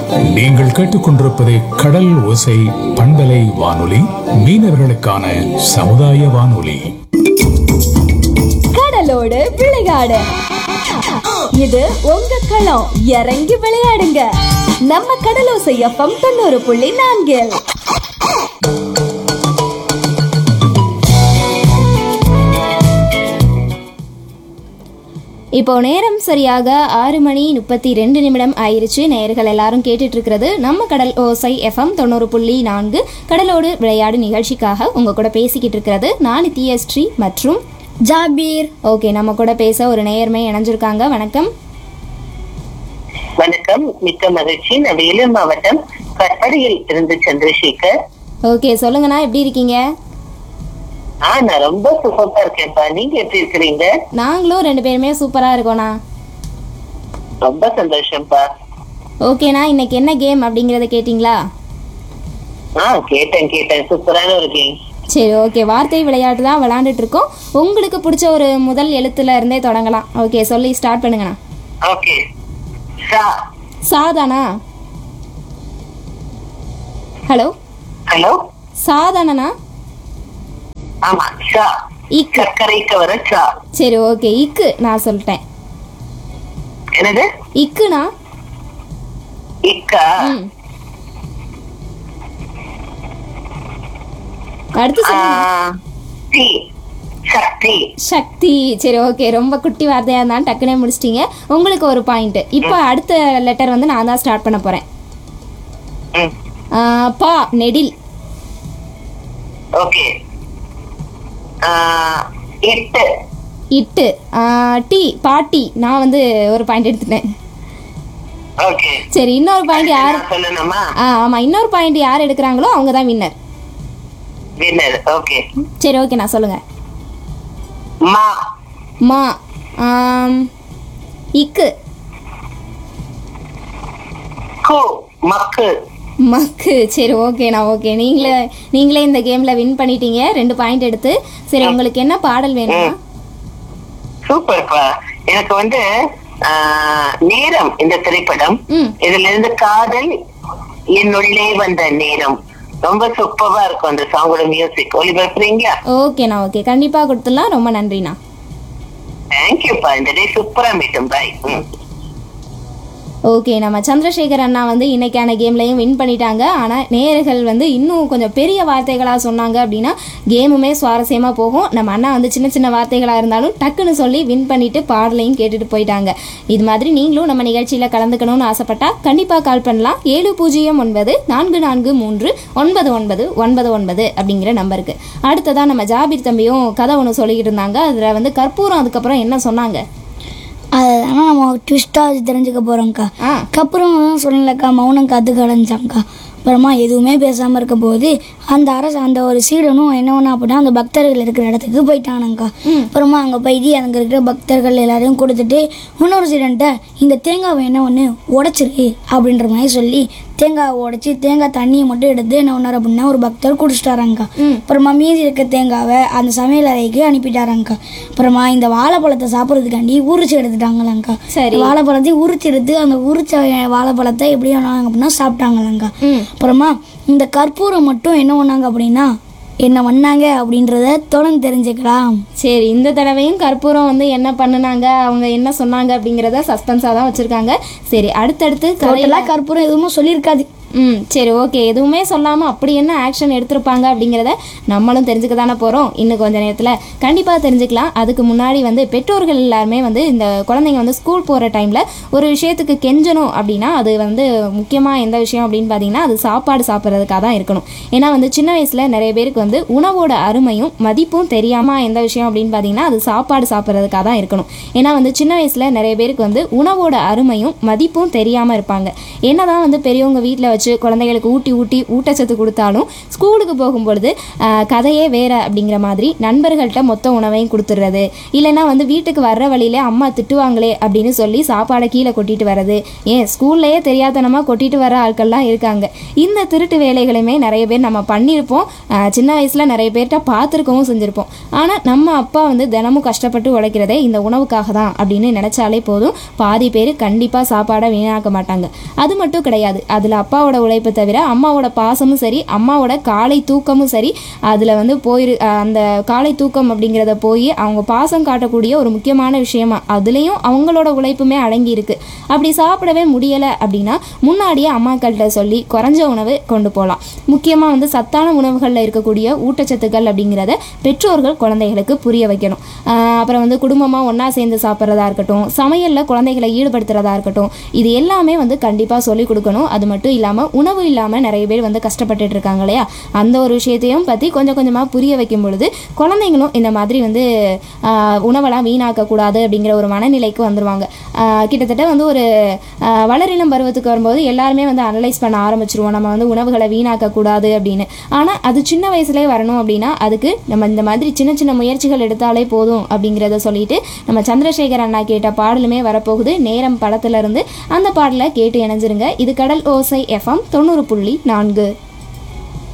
நீங்கள் கேட்டுக்கொண்டிருப்பது கடல் ஓசை பண்பலை வானொலி மீனவர்களுக்கான சமுதாய வானொலி கடலோடு விளையாடு இது உங்க களம் இறங்கி விளையாடுங்க நம்ம கடலோசை எஃப்எம் தொண்ணூறு புள்ளி நான்கில் இப்போ நேரம் சரியாக ஆறு மணி முப்பத்தி ரெண்டு நிமிடம் ஆயிருச்சு நேயர்கள் எல்லாரும் கேட்டுட்டு இருக்கிறது நம்ம கடல் ஓசை எஃப்எம் தொண்ணூறு புள்ளி நான்கு கடலோடு விளையாடு நிகழ்ச்சிக்காக உங்க கூட பேசிக்கிட்டு இருக்கிறது நான் நித்யஸ்ரீ மற்றும் ஜாபீர் ஓகே நம்ம கூட பேச ஒரு நேயர்மை இணைஞ்சிருக்காங்க வணக்கம் வணக்கம் மிக்க மகிழ்ச்சி நான் வேலூர் மாவட்டம் கற்படியில் இருந்து சந்திரசேகர் ஓகே சொல்லுங்கண்ணா எப்படி இருக்கீங்க ஆ நான் ரொம்ப சூப்பரா இருக்கேன்ப்பா நீங்க எப்படி இருக்கிறீங்க நாங்களும் ரெண்டு பேருமே சூப்பராக இருக்கோண்ணா ரொம்ப சந்தோஷம்ப்பா ஓகேண்ணா இன்னைக்கு என்ன கேம் அப்படிங்கிறத கேட்டிங்களா ஆ கேட்டேன் கேட்டேன் சூப்பரான ஒரு கேம் சரி ஓகே வார்த்தை விளையாட்டு தான் விளையாண்டுட்டு இருக்கோம் உங்களுக்கு பிடிச்ச ஒரு முதல் எழுத்துல இருந்தே தொடங்கலாம் ஓகே சொல்லி ஸ்டார்ட் பண்ணுங்கண்ணா ஓகே சா சாதானா ஹலோ ஹலோ சாதானண்ணா ஆமா சா இக்கு சர்க்கரைக்கு வர சா சரி ஓகே இக்கு நான் சொல்லிட்டேன் என்னது இக்குண்ணா இக்கா ம் அடுத்து ஆ, சொல்லுங்க டி சக்தி சக்தி சரி ஓகே ரொம்ப குட்டி வார்த்தையாக இருந்தாலும் டக்குனே முடிச்சிட்டீங்க உங்களுக்கு ஒரு பாயிண்ட் இப்போ அடுத்த லெட்டர் வந்து நான் தான் ஸ்டார்ட் பண்ண போகிறேன் ம் பா நெடில் ஓகே ஆ, எட்டு இட்டு ஆ, டி பாட்டி நான் வந்து ஒரு பாயிண்ட் எடுத்துட்டேன் ஓகே சரி இன்னொரு பாயிண்ட் யார் நான் சொல்லணுமா ஆ ஆமாம் இன்னொரு பாயிண்ட் யார் எடுக்கிறாங்களோ அவங்க தான் வின்னர் வின்னர் ஓகே சரி ஓகே நான் சொல்லுங்கள் மா மா ஆம், இக்கு கு மக்கு மக்கு சரி ஓகேண்ணா ஓகே நீங்களே நீங்களே இந்த கேமில் வின் பண்ணிட்டீங்க ரெண்டு பாயிண்ட் எடுத்து சரி உங்களுக்கு என்ன பாடல் வேணுமா சூப்பர்ப்பா எனக்கு வந்து ஆ, நேரம் இந்த திரைப்படம் ம் இதுல இருந்து காதல் என்னுள்ளே வந்த நேரம் ரொம்ப சூப்பரா இருக்கும் அந்த சாங்கோட மியூசிக் ஒளிபரப்புறீங்களா ஓகேண்ணா ஓகே கண்டிப்பாக கொடுத்துடலாம் ரொம்ப நன்றிண்ணா தேங்க்யூப்பா இந்த டே சூப்பரா மீட்டும் பாய் ஓகே நம்ம சந்திரசேகர் அண்ணா வந்து இன்னைக்கான கேம்லையும் வின் பண்ணிட்டாங்க ஆனால் நேயர்கள் வந்து இன்னும் கொஞ்சம் பெரிய வார்த்தைகளாக சொன்னாங்க அப்படின்னா கேமுமே சுவாரஸ்யமாக போகும் நம்ம அண்ணா வந்து சின்ன சின்ன வார்த்தைகளாக இருந்தாலும் டக்குன்னு சொல்லி வின் பண்ணிட்டு பாடலையும் கேட்டுட்டு போயிட்டாங்க இது மாதிரி நீங்களும் நம்ம நிகழ்ச்சியில் கலந்துக்கணும்னு ஆசைப்பட்டா கண்டிப்பாக கால் பண்ணலாம் ஏழு பூஜ்ஜியம் ஒன்பது நான்கு நான்கு மூன்று ஒன்பது ஒன்பது ஒன்பது ஒன்பது அப்படிங்கிற நம்பருக்கு அடுத்ததான் நம்ம ஜாபீர் தம்பியும் கதை ஒன்று சொல்லிக்கிட்டு இருந்தாங்க அதில் வந்து கற்பூரம் அதுக்கப்புறம் என்ன சொன்னாங்க அதெல்லாம் நம்ம ட்விஸ்ட்டாக தெரிஞ்சுக்க போகிறோம்க்கா ஆ அப்புறம் தான் சொல்லலக்கா மௌனம் காத்து கலைஞ்சாங்க்கா அப்புறமா எதுவுமே பேசாமல் இருக்க போது அந்த அரசு அந்த ஒரு சீடனும் என்ன பண்ணா அப்படின்னா அந்த பக்தர்கள் இருக்கிற இடத்துக்கு போயிட்டானுங்கக்கா அப்புறமா அங்கே போயிட்டு அங்கே இருக்கிற பக்தர்கள் எல்லாரையும் கொடுத்துட்டு இன்னொரு சீடன்ட்ட இந்த தேங்காவை என்ன ஒன்று உடைச்சிரு அப்படின்ற மாதிரி சொல்லி தேங்காவை உடைச்சி தேங்காய் தண்ணியை மட்டும் எடுத்து என்ன பண்ணார் அப்படின்னா ஒரு பக்தர் குடிச்சிட்டாராங்க்கா அப்புறமா மீதி இருக்க தேங்காவை அந்த சமையல் அறைக்கு அனுப்பிட்டாராங்க்கா அப்புறமா இந்த வாழைப்பழத்தை சாப்பிட்றதுக்காண்டி உரிச்சு எடுத்துட்டாங்களாங்க்கா சரி. வாழைப்பழத்தை உரிச்சு எடுத்து அந்த உரிச்ச வாழைப்பழத்தை எப்படி பண்ணாங்க அப்படின்னா சாப்பிட்டாங்களாங்க்கா ம் அப்புறமா இந்த கற்பூரம் மட்டும் என்ன பண்ணாங்க அப்படின்னா என்ன பண்ணாங்க அப்படின்றத தொடர்ந்து தெரிஞ்சுக்கலாம் சரி இந்த தடவையும் கற்பூரம் வந்து என்ன பண்ணுனாங்க அவங்க என்ன சொன்னாங்க அப்படிங்கிறத சஸ்பென்ஸாக தான் வச்சுருக்காங்க சரி அடுத்தடுத்து கதையில டோட்டலாக கற்பூரம் எதுவுமே சொல்லியிருக்காது ம் சரி ஓகே எதுவுமே சொல்லாமல் அப்படி என்ன ஆக்ஷன் எடுத்திருப்பாங்க அப்படிங்கிறத நம்மளும் தெரிஞ்சுக்க தானே போகிறோம் இன்னும் கொஞ்ச நேரத்தில் கண்டிப்பாக தெரிஞ்சுக்கலாம் அதுக்கு முன்னாடி வந்து பெற்றோர்கள் எல்லாருமே வந்து இந்த குழந்தைங்க வந்து ஸ்கூல் போகிற டைமில் ஒரு விஷயத்துக்கு கெஞ்சணும் அப்படின்னா அது வந்து முக்கியமாக எந்த விஷயம் அப்படின்னு பார்த்தீங்கன்னா அது சாப்பாடு சாப்பிட்றதுக்காக தான் இருக்கணும் ஏன்னா வந்து சின்ன வயசில் நிறைய பேருக்கு வந்து உணவோட அருமையும் மதிப்பும் தெரியாமல் எந்த விஷயம் அப்படின்னு பார்த்தீங்கன்னா அது சாப்பாடு சாப்பிட்றதுக்காக தான் இருக்கணும் ஏன்னா வந்து சின்ன வயசில் நிறைய பேருக்கு வந்து உணவோட அருமையும் மதிப்பும் தெரியாமல் இருப்பாங்க என்னதான் வந்து பெரியவங்க வீட்டில் வச்சு வச்சு குழந்தைகளுக்கு ஊட்டி ஊட்டி ஊட்டச்சத்து கொடுத்தாலும் ஸ்கூலுக்கு போகும்பொழுது ஆஹ், கதையே வேற அப்படிங்கிற மாதிரி நண்பர்கள்ட்ட மொத்த உணவையும் கொடுத்துட்றது இல்லைன்னா வந்து வீட்டுக்கு வர்ற வழியிலே அம்மா திட்டுவாங்களே அப்படின்னு சொல்லி சாப்பாடை கீழே கொட்டிட்டு வர்றது ஏன் ஸ்கூல்லையே தெரியாதனமாக கொட்டிட்டு வர ஆட்கள்லாம் இருக்காங்க இந்த திருட்டு வேலைகளையுமே நிறைய பேர் நம்ம பண்ணியிருப்போம் ஆஹ், சின்ன வயசில் நிறைய பேர்கிட்ட பார்த்துருக்கவும் செஞ்சுருப்போம் ஆனால் நம்ம அப்பா வந்து தினமும் கஷ்டப்பட்டு உழைக்கிறதே இந்த உணவுக்காக தான் அப்படின்னு நினச்சாலே போதும் பாதி பேர் கண்டிப்பாக சாப்பாடை வீணாக்க மாட்டாங்க அது மட்டும் கிடையாது அதில் அப்பாவோட உழைப்பு தவிர அம்மாவோட பாசமும் சரி அம்மாவோட காலை தூக்கமும் சரி அதில் வந்து போயிரு அஹ் அந்த காலை தூக்கம் அப்படிங்கிறத போய் அவங்க பாசம் காட்டக்கூடிய ஒரு முக்கியமான விஷயமா அதுலேயும் அவங்களோட உழைப்புமே அடங்கி இருக்கு அப்படி சாப்பிடவே முடியலை அப்படின்னா முன்னாடியே அம்மாக்கள்கிட்ட சொல்லி குறைஞ்ச உணவு கொண்டு போகலாம் முக்கியமாக வந்து சத்தான உணவுகளில் இருக்கக்கூடிய ஊட்டச்சத்துக்கள் அப்படிங்கிறத பெற்றோர்கள் குழந்தைகளுக்கு புரிய வைக்கணும் ஆஹ் அப்புறம் வந்து குடும்பமாக ஒன்றா சேர்ந்து சாப்பிட்றதா இருக்கட்டும் சமையலில் குழந்தைகளை ஈடுபடுத்துறதா இருக்கட்டும் இது எல்லாமே வந்து கண்டிப்பாக சொல்லிக் கொடுக்கணும் அது மட்டும் இல்லாமல் உணவு இல்லாமல் நிறைய பேர் வந்து கஷ்டப்பட்டுட்டு இருக்காங்க இல்லையா அந்த ஒரு விஷயத்தையும் பற்றி கொஞ்சம் கொஞ்சமாக புரிய வைக்கும் பொழுது குழந்தைங்களும் இந்த மாதிரி வந்து ஆஹ் உணவெல்லாம் வீணாக்கக்கூடாது அப்படிங்கிற ஒரு மனநிலைக்கு வந்துருவாங்க ஆஹ் கிட்டத்தட்ட வந்து ஒரு ஆஹ் வளரினம் பருவத்துக்கு வரும்போது எல்லாருமே வந்து அனலைஸ் பண்ண ஆரம்பிச்சிருவோம் நம்ம வந்து உணவுகளை வீணாக்கக்கூடாது அப்படின்னு ஆனால் அது சின்ன வயசுலேயே வரணும் அப்படின்னா அதுக்கு நம்ம இந்த மாதிரி சின்ன சின்ன முயற்சிகள் எடுத்தாலே போதும் அப்படிங்கிறத சொல்லிட்டு நம்ம சந்திரசேகர் அண்ணா கேட்ட பாடலுமே வரப்போகுது நேரம் படத்துல இருந்து அந்த பாடலை கேட்டு இணைஞ்சிருங்க இது கடல் ஓசை எஃப்எம் தொண்ணூறு புள்ளி நான்கு